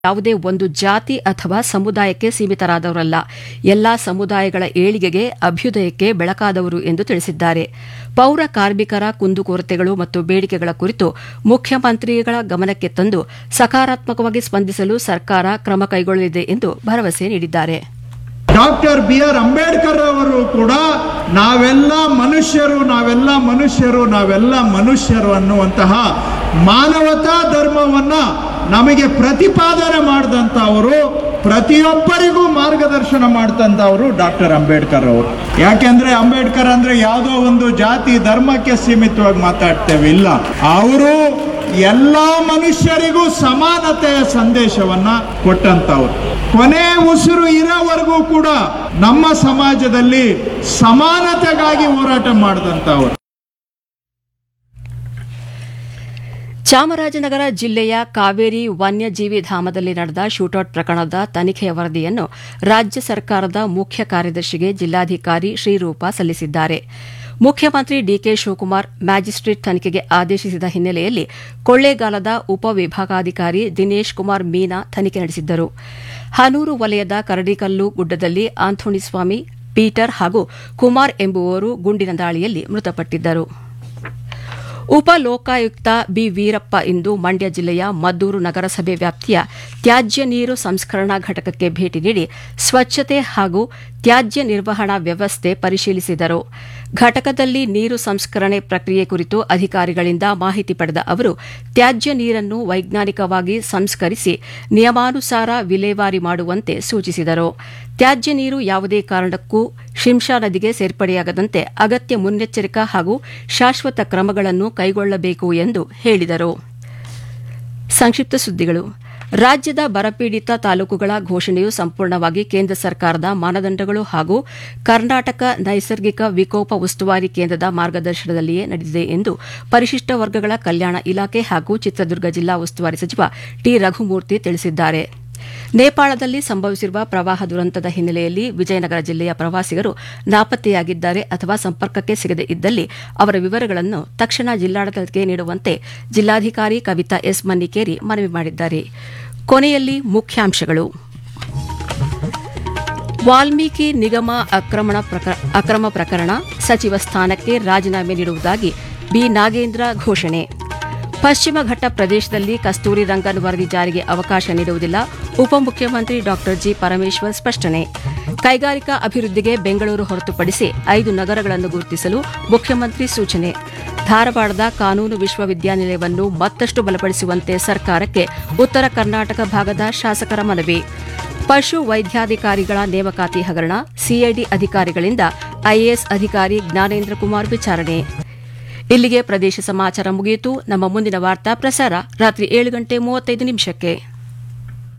ಯಾವುದೇ ಒಂದು ಜಾತಿ ಅಥವಾ ಸಮುದಾಯಕ್ಕೆ ಸೀಮಿತರಾದವರಲ್ಲ ಎಲ್ಲಾ ಸಮುದಾಯಗಳ ಏಳಿಗೆಗೆ ಅಭ್ಯುದಯಕ್ಕೆ ಬೆಳಕಾದವರು ಎಂದು ತಿಳಿಸಿದ್ದಾರೆ ಪೌರ ಕಾರ್ಮಿಕರ ಕುಂದುಕೊರತೆಗಳು ಮತ್ತು ಬೇಡಿಕೆಗಳ ಕುರಿತು ಮುಖ್ಯಮಂತ್ರಿಗಳ ಗಮನಕ್ಕೆ ತಂದು ಸಕಾರಾತ್ಮಕವಾಗಿ ಸ್ಪಂದಿಸಲು ಸರ್ಕಾರ ಕ್ರಮ ಕೈಗೊಳ್ಳಲಿದೆ ಎಂದು ಭರವಸೆ ನೀಡಿದ್ದಾರೆ ಡಾಕ್ಟರ್ ಬಿ ಆರ್ ಅಂಬೇಡ್ಕರ್ ಅವರು ಕೂಡ ನಾವೆಲ್ಲ ಮನುಷ್ಯರು ನಾವೆಲ್ಲ ಮನುಷ್ಯರು ನಾವೆಲ್ಲ ಮನುಷ್ಯರು ಅನ್ನುವಂತಹ ಮಾನವತಾ ಧರ್ಮವನ್ನ ನಮಗೆ ಪ್ರತಿಪಾದನೆ ಮಾಡಿದಂಥವರು ಪ್ರತಿಯೊಬ್ಬರಿಗೂ ಮಾರ್ಗದರ್ಶನ ಮಾಡಿದಂಥವರು ಡಾಕ್ಟರ್ ಅಂಬೇಡ್ಕರ್ ಅವರು ಯಾಕೆಂದ್ರೆ ಅಂಬೇಡ್ಕರ್ ಅಂದ್ರೆ ಯಾವುದೋ ಒಂದು ಜಾತಿ ಧರ್ಮಕ್ಕೆ ಸೀಮಿತವಾಗಿ ಮಾತಾಡ್ತೇವೆ ಇಲ್ಲ ಅವರು ಎಲ್ಲಾ ಮನುಷ್ಯರಿಗೂ ಸಮಾನತೆಯ ಸಂದೇಶವನ್ನ ಕೊಟ್ಟಂತವ್ರು ಕೊನೆ ಉಸಿರು ಇರೋವರೆಗೂ ಕೂಡ ನಮ್ಮ ಸಮಾಜದಲ್ಲಿ ಸಮಾನತೆಗಾಗಿ ಹೋರಾಟ ಮಾಡಿದಂತವ್ರು ಚಾಮರಾಜನಗರ ಜಿಲ್ಲೆಯ ಕಾವೇರಿ ವನ್ಯಜೀವಿ ಧಾಮದಲ್ಲಿ ನಡೆದ ಶೂಟೌಟ್ ಪ್ರಕರಣದ ತನಿಖೆಯ ವರದಿಯನ್ನು ರಾಜ್ಯ ಸರ್ಕಾರದ ಮುಖ್ಯ ಕಾರ್ಯದರ್ಶಿಗೆ ಜಿಲ್ಲಾಧಿಕಾರಿ ಶ್ರೀರೂಪ ಸಲ್ಲಿಸಿದ್ದಾರೆ ಮುಖ್ಯಮಂತ್ರಿ ಡಿಕೆ ಶಿವಕುಮಾರ್ ಮ್ಯಾಜಿಸ್ಟ್ರೇಟ್ ತನಿಖೆಗೆ ಆದೇಶಿಸಿದ ಹಿನ್ನೆಲೆಯಲ್ಲಿ ಕೊಳ್ಳೇಗಾಲದ ಉಪವಿಭಾಗಾಧಿಕಾರಿ ದಿನೇಶ್ ಕುಮಾರ್ ಮೀನಾ ತನಿಖೆ ನಡೆಸಿದ್ದರು ಹನೂರು ವಲಯದ ಕರಡಿಕಲ್ಲು ಗುಡ್ಡದಲ್ಲಿ ಆಂಥೋಣಿಸ್ವಾಮಿ ಪೀಟರ್ ಹಾಗೂ ಕುಮಾರ್ ಎಂಬುವವರು ಗುಂಡಿನ ದಾಳಿಯಲ್ಲಿ ಮೃತಪಟ್ಟಿದ್ದರು ಉಪ ಲೋಕಾಯುಕ್ತ ಬಿ ವೀರಪ್ಪ ಇಂದು ಮಂಡ್ಯ ಜಿಲ್ಲೆಯ ಮದ್ದೂರು ನಗರಸಭೆ ವ್ಯಾಪ್ತಿಯ ತ್ಯಾಜ್ಯ ನೀರು ಸಂಸ್ಕರಣಾ ಘಟಕಕ್ಕೆ ಭೇಟಿ ನೀಡಿ ಸ್ವಚ್ಛತೆ ಹಾಗೂ ತ್ಯಾಜ್ಯ ನಿರ್ವಹಣಾ ವ್ಯವಸ್ಥೆ ಪರಿಶೀಲಿಸಿದರು ಘಟಕದಲ್ಲಿ ನೀರು ಸಂಸ್ಕರಣೆ ಪ್ರಕ್ರಿಯೆ ಕುರಿತು ಅಧಿಕಾರಿಗಳಿಂದ ಮಾಹಿತಿ ಪಡೆದ ಅವರು ತ್ಯಾಜ್ಯ ನೀರನ್ನು ವೈಜ್ಞಾನಿಕವಾಗಿ ಸಂಸ್ಕರಿಸಿ ನಿಯಮಾನುಸಾರ ವಿಲೇವಾರಿ ಮಾಡುವಂತೆ ಸೂಚಿಸಿದರು ತ್ಯಾಜ್ಯ ನೀರು ಯಾವುದೇ ಕಾರಣಕ್ಕೂ ಶಿಂಷಾ ನದಿಗೆ ಸೇರ್ಪಡೆಯಾಗದಂತೆ ಅಗತ್ಯ ಮುನ್ನೆಚ್ಚರಿಕಾ ಹಾಗೂ ಶಾಶ್ವತ ಕ್ರಮಗಳನ್ನು ಕೈಗೊಳ್ಳಬೇಕು ಎಂದು ಹೇಳಿದರು ಸಂಕ್ಷಿಪ್ತ ಸುದ್ದಿಗಳು ರಾಜ್ಯದ ಬರಪೀಡಿತ ತಾಲೂಕುಗಳ ಘೋಷಣೆಯು ಸಂಪೂರ್ಣವಾಗಿ ಕೇಂದ್ರ ಸರ್ಕಾರದ ಮಾನದಂಡಗಳು ಹಾಗೂ ಕರ್ನಾಟಕ ನೈಸರ್ಗಿಕ ವಿಕೋಪ ಉಸ್ತುವಾರಿ ಕೇಂದ್ರದ ಮಾರ್ಗದರ್ಶನದಲ್ಲಿಯೇ ನಡೆದಿದೆ ಎಂದು ಪರಿಶಿಷ್ಟ ವರ್ಗಗಳ ಕಲ್ಯಾಣ ಇಲಾಖೆ ಹಾಗೂ ಚಿತ್ರದುರ್ಗ ಜಿಲ್ಲಾ ಉಸ್ತುವಾರಿ ಸಚಿವ ಟಿ ರಘುಮೂರ್ತಿ ತಿಳಿಸಿದ್ದಾರೆ ನೇಪಾಳದಲ್ಲಿ ಸಂಭವಿಸಿರುವ ಪ್ರವಾಹ ದುರಂತದ ಹಿನ್ನೆಲೆಯಲ್ಲಿ ವಿಜಯನಗರ ಜಿಲ್ಲೆಯ ಪ್ರವಾಸಿಗರು ನಾಪತ್ತೆಯಾಗಿದ್ದಾರೆ ಅಥವಾ ಸಂಪರ್ಕಕ್ಕೆ ಸಿಗದೇ ಇದ್ದಲ್ಲಿ ಅವರ ವಿವರಗಳನ್ನು ತಕ್ಷಣ ಜಿಲ್ಲಾಡಳಿತಕ್ಕೆ ನೀಡುವಂತೆ ಜಿಲ್ಲಾಧಿಕಾರಿ ಕವಿತಾ ಎಸ್ ಮನ್ನಿಕೇರಿ ಮನವಿ ಮಾಡಿದ್ದಾರೆ ಕೊನೆಯಲ್ಲಿ ಮುಖ್ಯಾಂಶಗಳು ವಾಲ್ಮೀಕಿ ನಿಗಮ ಅಕ್ರಮಣ ಪ್ರಕ- ಅಕ್ರಮ ಪ್ರಕರಣ ಸಚಿವ ಸ್ಥಾನಕ್ಕೆ ರಾಜೀನಾಮೆ ನೀಡುವುದಾಗಿ ಬಿ ನಾಗೇಂದ್ರ ಘೋಷಣೆ ಪಶ್ಚಿಮ ಘಟ್ಟ ಪ್ರದೇಶದಲ್ಲಿ ಕಸ್ತೂರಿ ರಂಗನ್ ವರದಿ ಜಾರಿಗೆ ಅವಕಾಶ ನೀಡುವುದಿಲ್ಲ ಉಪಮುಖ್ಯಮಂತ್ರಿ ಡಾ ಜಿ ಪರಮೇಶ್ವರ್ ಸ್ಪಷ್ಟನೆ ಕೈಗಾರಿಕಾ ಅಭಿವೃದ್ಧಿಗೆ ಬೆಂಗಳೂರು ಹೊರತುಪಡಿಸಿ ಐದು ನಗರಗಳನ್ನು ಗುರುತಿಸಲು ಮುಖ್ಯಮಂತ್ರಿ ಸೂಚನೆ ಧಾರವಾಡದ ಕಾನೂನು ವಿಶ್ವವಿದ್ಯಾನಿಲಯವನ್ನು ಮತ್ತಷ್ಟು ಬಲಪಡಿಸುವಂತೆ ಸರ್ಕಾರಕ್ಕೆ ಉತ್ತರ ಕರ್ನಾಟಕ ಭಾಗದ ಶಾಸಕರ ಮನವಿ ಪಶು ವೈದ್ಯಾಧಿಕಾರಿಗಳ ನೇಮಕಾತಿ ಹಗರಣ ಸಿಐಡಿ ಅಧಿಕಾರಿಗಳಿಂದ ಐಎಎಸ್ ಅಧಿಕಾರಿ ಜ್ಞಾನೇಂದ್ರ ಕುಮಾರ್ ವಿಚಾರಣೆ ಇಲ್ಲಿಗೆ ಪ್ರದೇಶ ಸಮಾಚಾರ ಮುಗಿಯಿತು ನಮ್ಮ ಮುಂದಿನ ವಾರ್ತಾ ಪ್ರಸಾರ ರಾತ್ರಿ ಏಳು ಗಂಟೆ ಮೂವತ್ತೈದು ನಿಮಿಷಕ್ಕೆ